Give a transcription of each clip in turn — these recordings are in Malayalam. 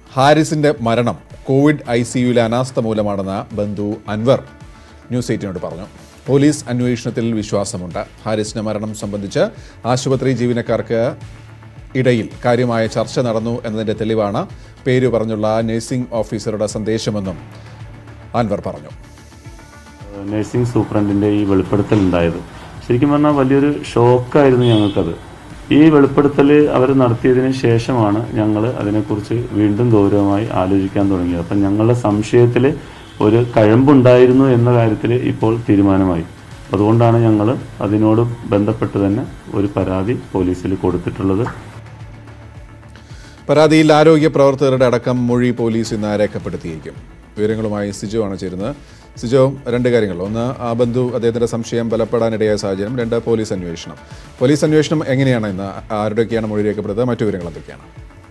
ഹാരിസിന്റെ മരണം കോവിഡ് ഐ സിയുവിലെ അനാസ്ഥ മൂലമാണെന്ന് ബന്ധു അൻവർ ന്യൂസ് എയ്റ്റിനോട് പറഞ്ഞു പോലീസ് അന്വേഷണത്തിൽ വിശ്വാസമുണ്ട് ഹാരിസിന്റെ മരണം സംബന്ധിച്ച് ആശുപത്രി ജീവനക്കാർക്ക് ഇടയിൽ കാര്യമായ ചർച്ച നടന്നു എന്നതിന്റെ തെളിവാണ് പേര് പറഞ്ഞുള്ള നഴ്സിംഗ് ഓഫീസറുടെ സന്ദേശമെന്നും അൻവർ പറഞ്ഞു നഴ്സിംഗ് സൂപ്രണ്ടിൻ്റെ ഈ വെളിപ്പെടുത്തൽ ഉണ്ടായത് ശരിക്കും പറഞ്ഞാൽ വലിയൊരു ഷോക്കായിരുന്നു ഞങ്ങൾക്കത് ഈ വെളിപ്പെടുത്തൽ അവർ നടത്തിയതിന് ശേഷമാണ് ഞങ്ങൾ അതിനെക്കുറിച്ച് വീണ്ടും ഗൗരവമായി ആലോചിക്കാൻ തുടങ്ങിയത് അപ്പം ഞങ്ങളുടെ സംശയത്തിൽ ഒരു കഴമ്പുണ്ടായിരുന്നു എന്ന കാര്യത്തിൽ ഇപ്പോൾ തീരുമാനമായി അതുകൊണ്ടാണ് ഞങ്ങൾ അതിനോട് ബന്ധപ്പെട്ട് തന്നെ ഒരു പരാതി പോലീസിൽ കൊടുത്തിട്ടുള്ളത് പരാതിയിൽ ആരോഗ്യ പ്രവർത്തകരുടെ അടക്കം മൊഴി പോലീസ് ഇന്ന് രേഖപ്പെടുത്തിയിരിക്കും വിവരങ്ങളുമായി സിജോ ആണ് ചേരുന്നത് സിജോ രണ്ട് കാര്യങ്ങൾ ഒന്ന് ആ ബന്ധു അദ്ദേഹത്തിന്റെ സംശയം ബലപ്പെടാനിടയായ സാഹചര്യം രണ്ട് പോലീസ് അന്വേഷണം പോലീസ് അന്വേഷണം എങ്ങനെയാണ് ഇന്ന് ആരുടെയൊക്കെയാണ് മൊഴി രേഖപ്പെടുത്തുക മറ്റു വിവരങ്ങൾ എന്തൊക്കെയാണ്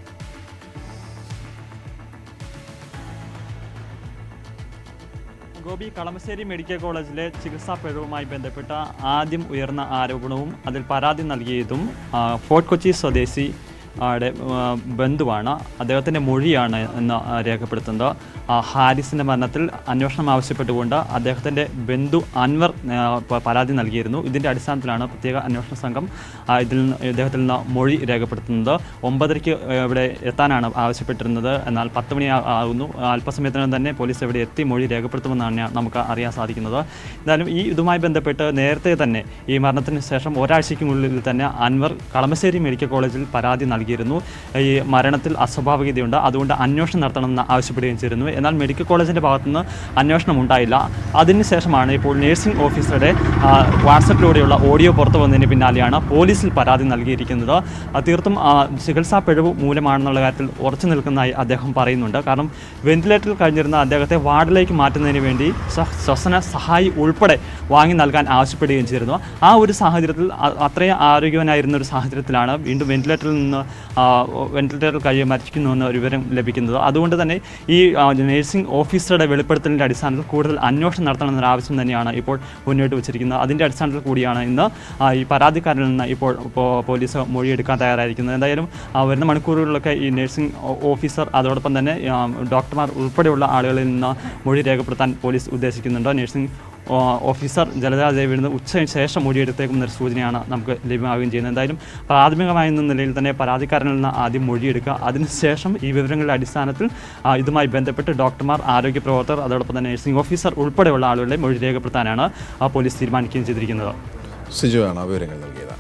ഗോപി കളമശ്ശേരി മെഡിക്കൽ കോളേജിലെ ചികിത്സാ പിഴവുമായി ബന്ധപ്പെട്ട ആദ്യം ഉയർന്ന ആരോപണവും അതിൽ പരാതി നൽകിയതും ആ, ഫോർട്ട് കൊച്ചി സ്വദേശി ആടെ ആ, ബന്ധുവാണ് അദ്ദേഹത്തിൻ്റെ മൊഴിയാണ് എന്ന് ആ, രേഖപ്പെടുത്തുന്നത് ആ, ഹാരിസിൻ്റെ മരണത്തിൽ അന്വേഷണം ആവശ്യപ്പെട്ടുകൊണ്ട് അദ്ദേഹത്തിൻ്റെ ബന്ധു അൻവർ ആ, പ- പരാതി നൽകിയിരുന്നു ഇതിൻ്റെ അടിസ്ഥാനത്തിലാണ് പ്രത്യേക അന്വേഷണ സംഘം ആ, ഇതിൽ നിന്ന് ഇദ്ദേഹത്തിൽ നിന്ന് മൊഴി രേഖപ്പെടുത്തുന്നത് ഒമ്പതരയ്ക്ക് ഇവിടെ എത്താനാണ് ആവശ്യപ്പെട്ടിരുന്നത് എന്നാൽ പത്ത് മണി ആ- ആകുന്നു അല്പസമയത്തിനകം തന്നെ പോലീസ് ഇവിടെ എത്തി മൊഴി രേഖപ്പെടുത്തുമെന്നാണ് നമുക്ക് അറിയാൻ സാധിക്കുന്നത് എന്തായാലും ഈ ഇതുമായി ബന്ധപ്പെട്ട് നേരത്തെ തന്നെ ഈ മരണത്തിന് ശേഷം ഒരാഴ്ചയ്ക്കുള്ളിൽ തന്നെ അൻവർ കളമശ്ശേരി മെഡിക്കൽ കോളേജിൽ പരാതി നൽകിയിരുന്നു ഈ മരണത്തിൽ അസ്വാഭാവികതയുണ്ട് അതുകൊണ്ട് അന്വേഷണം നടത്തണമെന്ന് ആവശ്യപ്പെടുകയും ചെയ്തിരുന്നു എന്നാൽ മെഡിക്കൽ കോളേജിൻ്റെ ഭാഗത്തുനിന്ന് അന്വേഷണം ഉണ്ടായില്ല അതിനുശേഷമാണ് ഇപ്പോൾ നഴ്സിംഗ് ഓഫീസറുടെ ആ, വാട്സപ്പിലൂടെയുള്ള ഓഡിയോ പുറത്തു വന്നതിന് പിന്നാലെയാണ് പോലീസിൽ പരാതി നൽകിയിരിക്കുന്നത് ആ, തീർത്തും ആ, ചികിത്സാ പിഴവ് മൂലമാണെന്നുള്ള കാര്യത്തിൽ ഉറച്ചു നിൽക്കുന്നതായി അദ്ദേഹം പറയുന്നുണ്ട് കാരണം വെന്റിലേറ്ററിൽ കഴിഞ്ഞിരുന്ന അദ്ദേഹത്തെ വാർഡിലേക്ക് മാറ്റുന്നതിന് വേണ്ടി സ്വ- ശ്വസന സഹായി ഉൾപ്പെടെ വാങ്ങി നൽകാൻ ആവശ്യപ്പെടുകയും ചെയ്തിരുന്നു ആ ഒരു സാഹചര്യത്തിൽ അ- അത്രയും ആരോഗ്യവനായിരുന്ന ഒരു സാഹചര്യത്തിലാണ് വീണ്ടും വെന്റിലേറ്ററിൽ നിന്ന് ആ, വെന്റിലേറ്ററിൽ കഴിയും മരിക്കുന്നു എന്ന ഒരു വിവരം ലഭിക്കുന്നത് അതുകൊണ്ട് തന്നെ ഈ ആ, നഴ്സിംഗ് ഓഫീസറുടെ വെളിപ്പെടുത്തലിൻ്റെ അടിസ്ഥാനത്തിൽ കൂടുതൽ അന്വേഷണം നടത്തണമെന്നൊരു ആവശ്യം തന്നെയാണ് ഇപ്പോൾ മുന്നോട്ട് വച്ചിരിക്കുന്നത് അതിൻ്റെ അടിസ്ഥാനത്തിൽ കൂടിയാണ് ഇന്ന് ആ, ഈ പരാതിക്കാരിൽ നിന്ന് ഇപ്പോൾ ഇപ്പോൾ പോലീസ് മൊഴിയെടുക്കാൻ തയ്യാറായിരിക്കുന്നത് എന്തായാലും ആ, വരുന്ന മണിക്കൂറുകളിലൊക്കെ ഈ നഴ്സിംഗ് ഓ- ഓഫീസർ അതോടൊപ്പം തന്നെ ആ, ഡോക്ടർമാർ ഉൾപ്പെടെയുള്ള ആളുകളിൽ നിന്ന് മൊഴി രേഖപ്പെടുത്താൻ പോലീസ് ഉദ്ദേശിക്കുന്നുണ്ട് നഴ്സിംഗ് ഓ, ഓഫീസർ ജലജ ദേവിയിൽ നിന്ന് ഉച്ചയ്ക്ക് ശേഷം മൊഴിയെടുത്തേക്കുന്നൊരു സൂചനയാണ് നമുക്ക് ലഭ്യമാവുകയും ചെയ്യുന്നത് എന്തായാലും പ്രാഥമികമായ എന്ന നിലയിൽ തന്നെ പരാതിക്കാരനിൽ നിന്ന് ആദ്യം മൊഴിയെടുക്കുക അതിനുശേഷം ഈ വിവരങ്ങളുടെ അടിസ്ഥാനത്തിൽ ആ, ഇതുമായി ബന്ധപ്പെട്ട് ഡോക്ടർമാർ ആരോഗ്യ പ്രവർത്തകർ അതോടൊപ്പം തന്നെ നഴ്സിംഗ് ഓഫീസർ ഉൾപ്പെടെയുള്ള ആളുകളുടെ മൊഴി രേഖപ്പെടുത്താനാണ് ആ പോലീസ് തീരുമാനിക്കുകയും ചെയ്തിരിക്കുന്നത് സിജോ ആണ് വിവരങ്ങൾ നൽകിയത്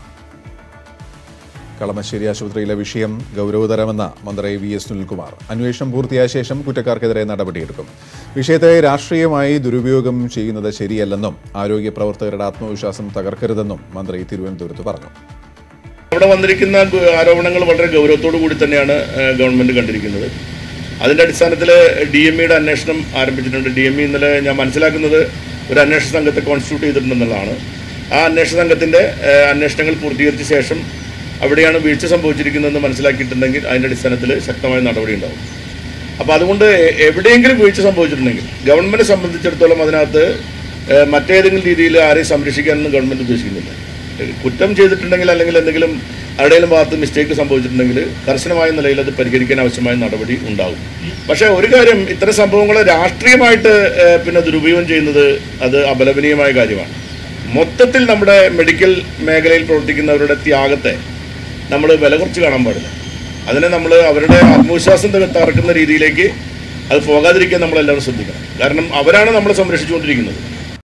കളമശ്ശേരി ആശുപത്രിയിലെ വിഷയം ഗൗരവതരമെന്ന മന്ത്രി വി എസ് സുനിൽകുമാർ അന്വേഷണം പൂർത്തിയായ ശേഷം കുറ്റക്കാർക്കെതിരെ നടപടിയെടുക്കും വിഷയത്തെ രാഷ്ട്രീയമായി ദുരുപയോഗം ചെയ്യുന്നത് ശരിയല്ലെന്നും ആരോഗ്യ പ്രവർത്തകരുടെ ആത്മവിശ്വാസം തകർക്കരുതെന്നും മന്ത്രി തിരുവനന്തപുരത്ത് പറഞ്ഞു അവിടെ വന്നിരിക്കുന്ന ഗ- ആരോപണങ്ങൾ വളരെ ഗൗരവത്തോടു കൂടി തന്നെയാണ് ഏഹ്, ഗവൺമെന്റ് കണ്ടിരിക്കുന്നത് അതിന്റെ അടിസ്ഥാനത്തിൽ ഡി എം ഇയുടെ അന്വേഷണം ആരംഭിച്ചിട്ടുണ്ട് ഡി എം ഇ ഇന്നലെ ഞാൻ മനസ്സിലാക്കുന്നത് ഒരു അന്വേഷണ സംഘത്തെ കോൺസ്റ്റിറ്റ്യൂട്ട് ചെയ്തിട്ടുണ്ടെന്നുള്ളതാണ് ആ അന്വേഷണ സംഘത്തിന്റെ ഏഹ്, അന്വേഷണങ്ങൾ പൂർത്തീകരിച്ച ശേഷം അവിടെയാണ് വീഴ്ച സംഭവിച്ചിരിക്കുന്നതെന്ന് മനസ്സിലാക്കിയിട്ടുണ്ടെങ്കിൽ അതിന്റെ അടിസ്ഥാനത്തിൽ ശക്തമായ നടപടി ഉണ്ടാവും അപ്പോൾ അതുകൊണ്ട് എ- എവിടെയെങ്കിലും വീഴ്ച സംഭവിച്ചിട്ടുണ്ടെങ്കിൽ ഗവൺമെന്റിനെ സംബന്ധിച്ചിടത്തോളം അതിനകത്ത് ഏഹ്, മറ്റേതെങ്കിലും രീതിയിൽ ആരെയും സംരക്ഷിക്കാനൊന്നും ഗവൺമെന്റ് ഉദ്ദേശിക്കുന്നില്ല ഏഹ്, കുറ്റം ചെയ്തിട്ടുണ്ടെങ്കിൽ അല്ലെങ്കിൽ എന്തെങ്കിലും ആരുടെയും ഭാഗത്ത് മിസ്റ്റേക്ക് സംഭവിച്ചിട്ടുണ്ടെങ്കിൽ കർശനമായ നിലയിൽ അത് പരിഹരിക്കാൻ ആവശ്യമായ നടപടി ഉണ്ടാകും പക്ഷേ ഒരു കാര്യം ഇത്തരം സംഭവങ്ങളെ രാഷ്ട്രീയമായിട്ട് ഏഹ്, പിന്നെ ദുരുപയോഗം ചെയ്യുന്നത് അത് അപലപനീയമായ കാര്യമാണ് മൊത്തത്തിൽ നമ്മുടെ മെഡിക്കൽ മേഖലയിൽ പ്രവർത്തിക്കുന്നവരുടെ ത്യാഗത്തെ നമ്മൾ വില കുറച്ച് കാണാൻ പാടില്ല അതിനെ നമ്മൾ അവരുടെ ആത്മവിശ്വാസം തക- തകർക്കുന്ന രീതിയിലേക്ക് അത് പോകാതിരിക്കാൻ നമ്മളെല്ലാവരും ശ്രദ്ധിക്കണം കാരണം അവരാണ് നമ്മളെ സംരക്ഷിച്ചുകൊണ്ടിരിക്കുന്നത്